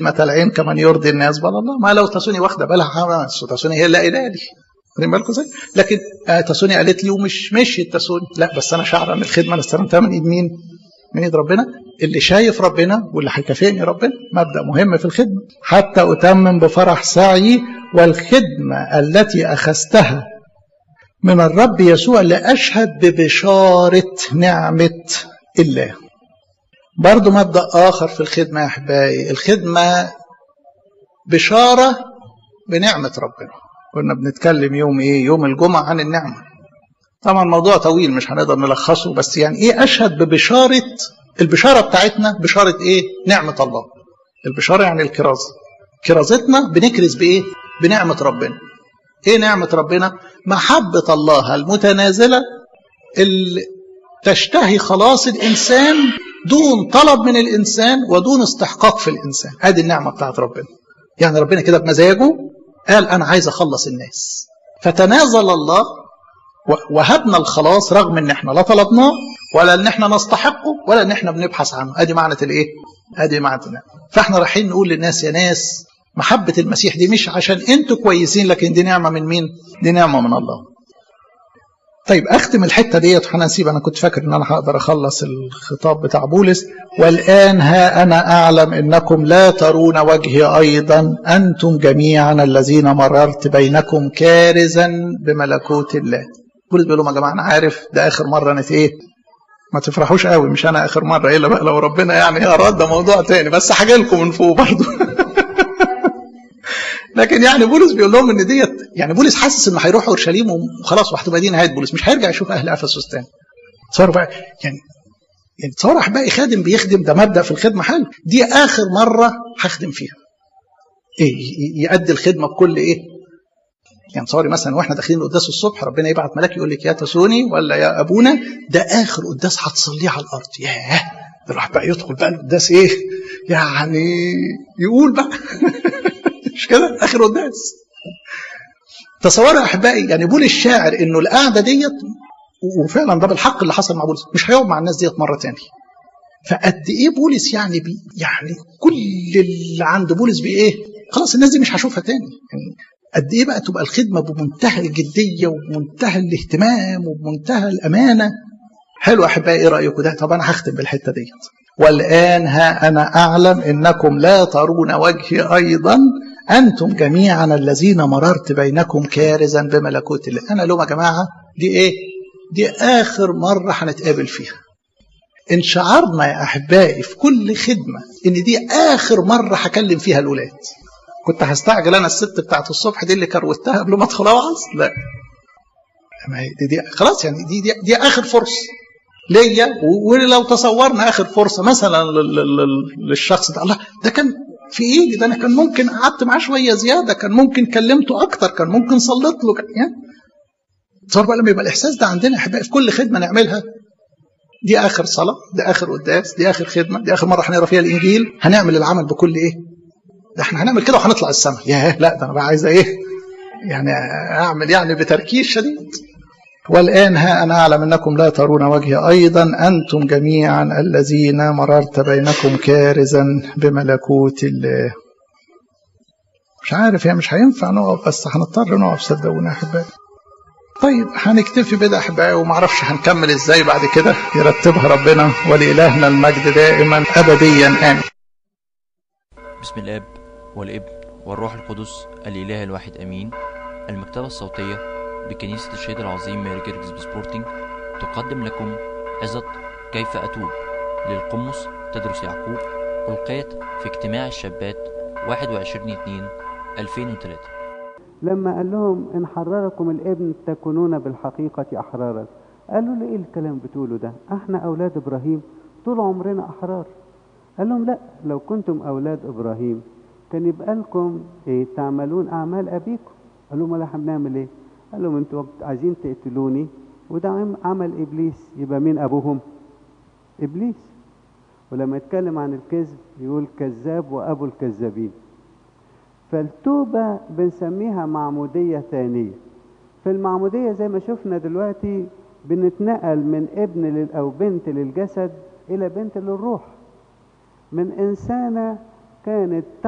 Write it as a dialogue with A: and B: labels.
A: خدمة العين كمن يرضي الناس بل الله ما لو تسوني واخدة بالها تسوني هي اللي قايله لي واخدين بالكم ازاي؟ لكن آه تسوني قالت لي ومش مشيت تسوني لا بس انا شعر ان الخدمه انا استلمتها من ايد مين؟ من ايد ربنا اللي شايف ربنا واللي هيكافئني ربنا مبدا مهم في الخدمه حتى اتمم بفرح سعي والخدمه التي اخذتها من الرب يسوع لاشهد ببشاره نعمه الله. برضو مبدا اخر في الخدمه يا احبائي الخدمه بشاره بنعمه ربنا. كنا بنتكلم يوم ايه؟ يوم الجمعه عن النعمه. طبعا موضوع طويل مش هنقدر نلخصه بس يعني ايه اشهد ببشاره البشاره بتاعتنا بشاره ايه؟ نعمه الله. البشاره يعني الكرازه. كرازتنا بنكرز بايه؟ بنعمه ربنا. ايه نعمه ربنا؟ محبه الله المتنازله اللي تشتهي خلاص الانسان دون طلب من الانسان ودون استحقاق في الانسان. هذه النعمه بتاعت ربنا. يعني ربنا كده بمزاجه قال انا عايز اخلص الناس. فتنازل الله وهبنا الخلاص رغم ان احنا لا طلبناه ولا ان احنا نستحقه ولا ان احنا بنبحث عنه ادي معنى الايه ادي معنى النعمه فاحنا رايحين نقول للناس يا ناس محبه المسيح دي مش عشان انتوا كويسين لكن دي نعمه من مين دي نعمه من الله طيب اختم الحته ديت هنسيب انا كنت فاكر ان انا هقدر اخلص الخطاب بتاع بولس والان ها انا اعلم انكم لا ترون وجهي ايضا انتم جميعا الذين مررت بينكم كارزا بملكوت الله بولس بيقول لهم يا جماعه انا عارف ده اخر مره انا ايه ما تفرحوش قوي مش انا اخر مره الا بقى لو ربنا يعني اراد ده موضوع تاني بس هاجي لكم من فوق برضه لكن يعني بولس بيقول لهم ان ديت يعني بولس حاسس انه هيروح اورشليم وخلاص وهتبقى دي نهايه بولس مش هيرجع يشوف اهل افسس تاني تصوروا بقى يعني يعني تصور احبائي خادم بيخدم ده مبدا في الخدمه حلو دي اخر مره هخدم فيها ايه يؤدي الخدمه بكل ايه يعني تصوري مثلا واحنا داخلين القداس الصبح ربنا يبعت ملاك يقول لك يا تسوني ولا يا ابونا ده اخر قداس هتصليه على الارض ياه ده الواحد بقى يدخل بقى القداس ايه يعني يقول بقى مش كده اخر قداس تصوروا يا احبائي يعني بولس الشاعر انه القعده ديت وفعلا ده بالحق اللي حصل مع بولس مش هيقعد مع الناس ديت مره تاني فقد ايه بولس يعني بي يعني كل اللي عند بولس بايه خلاص الناس دي مش هشوفها تاني يعني قد ايه بقى تبقى الخدمه بمنتهى الجديه وبمنتهى الاهتمام وبمنتهى الامانه حلو احبائي ايه رايكم ده طب انا هختم بالحته ديت والان ها انا اعلم انكم لا ترون وجهي ايضا انتم جميعا الذين مررت بينكم كارزا بملكوت الله انا لهم يا جماعه دي ايه دي اخر مره هنتقابل فيها ان شعرنا يا احبائي في كل خدمه ان دي اخر مره هكلم فيها الولاد كنت هستعجل انا الست بتاعت الصبح دي اللي كروتها قبل ما ادخل اوعظ لا ما هي دي, دي خلاص يعني دي, دي دي اخر فرصه ليا ولو تصورنا اخر فرصه مثلا للشخص ده الله ده كان في ايدي ده انا كان ممكن قعدت معاه شويه زياده كان ممكن كلمته اكتر كان ممكن صليت له يعني تصور بقى لما يبقى الاحساس ده عندنا احبائي في كل خدمه نعملها دي اخر صلاه دي اخر قداس دي اخر خدمه دي اخر مره هنقرا فيها الانجيل هنعمل العمل بكل ايه ده احنا هنعمل كده وهنطلع السماء ياه لا ده انا بقى عايزه ايه يعني اعمل يعني بتركيز شديد والآن ها أنا أعلم أنكم لا ترون وجهي أيضا أنتم جميعا الذين مررت بينكم كارزا بملكوت الله مش عارف هي مش هينفع نقف بس هنضطر نقف صدقونا يا أحبائي طيب هنكتفي بده أحبائي ومعرفش هنكمل إزاي بعد كده يرتبها ربنا ولإلهنا المجد دائما أبديا آمين
B: بسم الاب والابن والروح القدس الاله الواحد امين المكتبه الصوتيه بكنيسه الشهيد العظيم ماري جرجس بسبورتنج تقدم لكم عظه كيف اتوب للقمص تدرس يعقوب القيت في اجتماع الشابات 21 2 2003
C: لما قال لهم ان حرركم الابن تكونون بالحقيقه احرارا قالوا له ايه الكلام بتقوله ده احنا اولاد ابراهيم طول عمرنا احرار قال لهم لا لو كنتم أولاد إبراهيم كان يبقى لكم إيه تعملون أعمال أبيكم قال لهم ولا هنعمل إيه قال لهم أنتوا عايزين تقتلوني وده عمل إبليس يبقى مين أبوهم إبليس ولما يتكلم عن الكذب يقول كذاب وأبو الكذابين فالتوبة بنسميها معمودية ثانية في المعمودية زي ما شفنا دلوقتي بنتنقل من ابن لل أو بنت للجسد إلى بنت للروح من إنسانة كانت